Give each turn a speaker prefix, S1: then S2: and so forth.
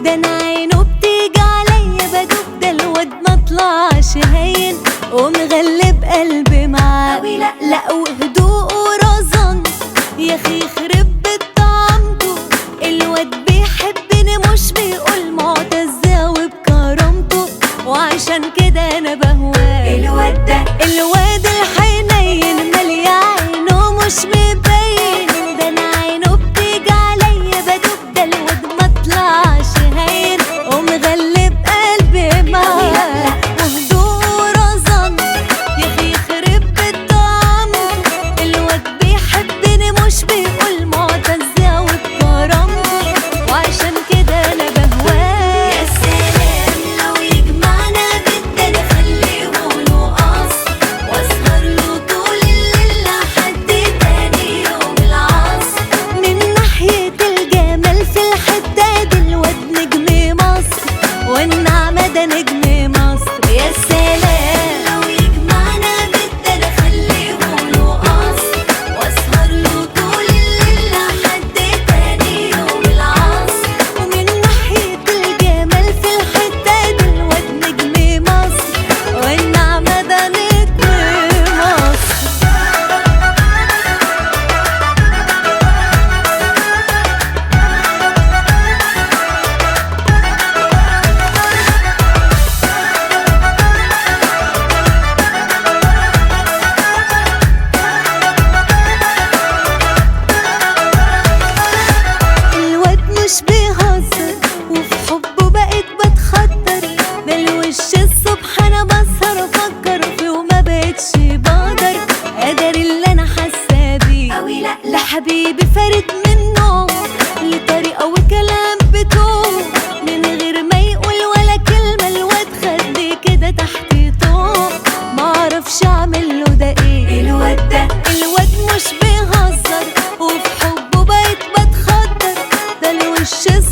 S1: ده انا عينه بتيجي عليا بدوب ده الواد ما طلعش هين ومغلب قلبي معاه
S2: أوي لأ
S1: لا وهدوءه رزن يا اخي يخرب بيت طعمته الواد بيحبني مش بيقول معتز أوي بكرامته وعشان كده انا بهواه
S2: الواد ده
S1: الواد الحنين مالي عينه مش مبين ده انا عينه بتيجي عليا بدوب ده الواد ما طلعش هين ومغلب قلبي معاه وهدوءه رزن يا اخي يخرب بيت طعمه الواد بيحبني مش بيقول معتز أوي بكرامته وعشان كده انا بهواه
S2: يا سلام لو يجمعنا بالدنيا خليه له قصر واسهر له طول الليل لحد تاني يوم العصر
S1: من ناحية الجمال في الحتة دي الواد نجم مصر والنعمة ده نجم مصر يا سلام
S2: لو يجمعنا بالدنيا خليه له قصر واسهر له طول الليل لحد تاني يوم العصر
S1: ومن ناحية الجمال في الحتة دي الواد نجم مصر والنعمة ده نجم مصر الواد مش بيهزر وفي حبه بقيت بتخدر ده الوش الصبح انا بسهر افكر فيه وما بقتش بقدر قدر اللي انا حاسه بيه
S2: أوي لأ
S1: لا حبيبي فارد منه لطريقه وكلام بتوه من غير ما يقول ولا كلمه الواد خدني كده تحت طوق معرفش اعمل له ده ايه
S2: الواد ده
S1: الواد مش بيهزر وفي حبه بقيت بتخدر ده الوش